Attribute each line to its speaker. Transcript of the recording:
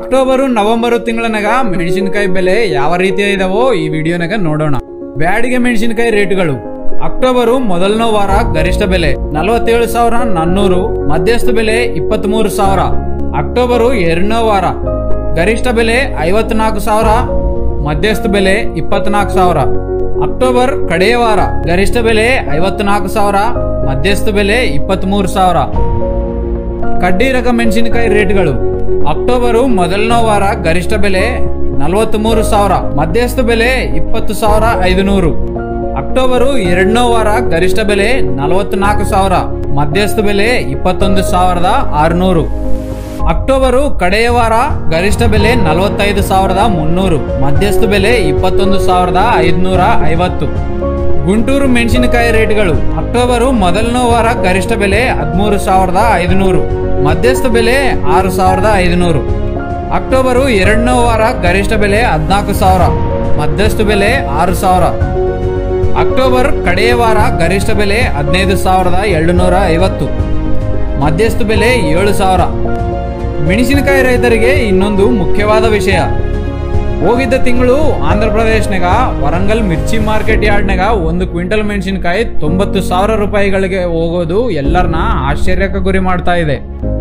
Speaker 1: October November ತಿಂಗಳನಾಗ ಮೆಣಸಿನಕಾಯಿ ಬೆಲೆ ಯಾವ ರೀತಿ ಇದಾವೋ ಈ ವಿಡಿಯೋನಾಗ ನೋಡೋಣ ಬ್ಯಾಡಿಗೆ ಮೆಣಸಿನಕಾಯಿ ರೇಟ್ಗಳು ಅಕ್ಟೋಬರ್ ಮೊದಲನೇ ವಾರ ಗರಿಷ್ಠ ಬೆಲೆ ನಲವತ್ತೇಳು ಸಾವಿರ ನಾನ್ನೂರು ಮಧ್ಯಸ್ಥ ಬೆಲೆ ಇಪ್ಪತ್ಮೂರು ಸಾವಿರ ಅಕ್ಟೋಬರ್ ಎರಡನೇ ವಾರ ಗರಿಷ್ಠ ಬೆಲೆ ಐವತ್ನಾಲ್ಕು ಸಾವಿರ ಮಧ್ಯಸ್ಥ ಬೆಲೆ ಇಪ್ಪತ್ನಾಲ್ಕು ಸಾವಿರ ಅಕ್ಟೋಬರ್ ಕಡೆಯ ವಾರ ಗರಿಷ್ಠ ಬೆಲೆ ಐವತ್ನಾಲ್ಕು ಸಾವಿರ ಮಧ್ಯಸ್ಥ ಬೆಲೆ ಇಪ್ಪತ್ಮೂರು ಸಾವಿರ ಕಡ್ಡಿ ರಕ ಮೆಣಸಿನಕಾಯಿ ರೇಟ್ಗಳು ಅಕ್ಟೋಬರು ಮೊದಲನೇ ವಾರ ಗರಿಷ್ಠ ಬೆಲೆ ನಲವತ್ಮೂರು ಸಾವಿರ ಮಧ್ಯಸ್ಥ ಬೆಲೆ ಇಪ್ಪತ್ತು ಸಾವಿರ ಐದುನೂರು ಅಕ್ಟೋಬರು ಎರಡನೇ ವಾರ ಗರಿಷ್ಠ ಬೆಲೆ ನಲವತ್ನಾಲ್ಕು ಸಾವಿರ ಮಧ್ಯಸ್ಥ ಬೆಲೆ ಇಪ್ಪತ್ತೊಂದು ಸಾವಿರದ ಆರುನೂರು ಅಕ್ಟೋಬರು ಕಡೆಯ ವಾರ ಗರಿಷ್ಠ ಬೆಲೆ ನಲವತ್ತೈದು ಸಾವಿರದ ಮುನ್ನೂರು ಮಧ್ಯಸ್ಥ ಬೆಲೆ ಇಪ್ಪತ್ತೊಂದು ಸಾವಿರದ ಐದುನೂರ ಐವತ್ತು ಗುಂಟೂರು ಮೆಣಸಿನಕಾಯಿ ರೇಟ್ಗಳು ಅಕ್ಟೋಬರು ಮೊದಲನೇ ವಾರ ಗರಿಷ್ಠ ಬೆಲೆ ಹದಿಮೂರು ಸಾವಿರದ ಐದುನೂರು ಮಧ್ಯಸ್ಥ ಬೆಲೆ ಆರು ಸಾವಿರದ ಐದುನೂರು ಅಕ್ಟೋಬರು ಎರಡನೇ ವಾರ ಗರಿಷ್ಠ ಬೆಲೆ ಹದಿನಾಲ್ಕು ಸಾವಿರ ಮಧ್ಯಸ್ಥ ಬೆಲೆ ಆರು ಸಾವಿರ ಅಕ್ಟೋಬರ್ ಕಡೆಯ ವಾರ ಗರಿಷ್ಠ ಬೆಲೆ ಹದಿನೈದು ಸಾವಿರದ ಏಳುನೂರ ಐವತ್ತು ಮಧ್ಯಸ್ಥ ಬೆಲೆ ಏಳು ಸಾವಿರ ಮೆಣಸಿನಕಾಯಿ ರೈತರಿಗೆ ಇನ್ನೊಂದು ಮುಖ್ಯವಾದ ವಿಷಯ ಹೋಗಿದ್ದ ತಿಂಗಳು ಆಂಧ್ರ ಪ್ರದೇಶ್ನಾಗ ವರಂಗಲ್ ಮಿರ್ಚಿ ಮಾರ್ಕೆಟ್ ಯಾರ್ಡ್ನಾಗ ಒಂದು ಕ್ವಿಂಟಲ್ ಮೆಣಸಿನಕಾಯಿ ತೊಂಬತ್ತು ಸಾವಿರ ರೂಪಾಯಿಗಳಿಗೆ ಹೋಗೋದು ಎಲ್ಲರನ್ನ ಆಶ್ಚರ್ಯಕ್ಕೆ ಗುರಿ ಮಾಡ್ತಾ ಇದೆ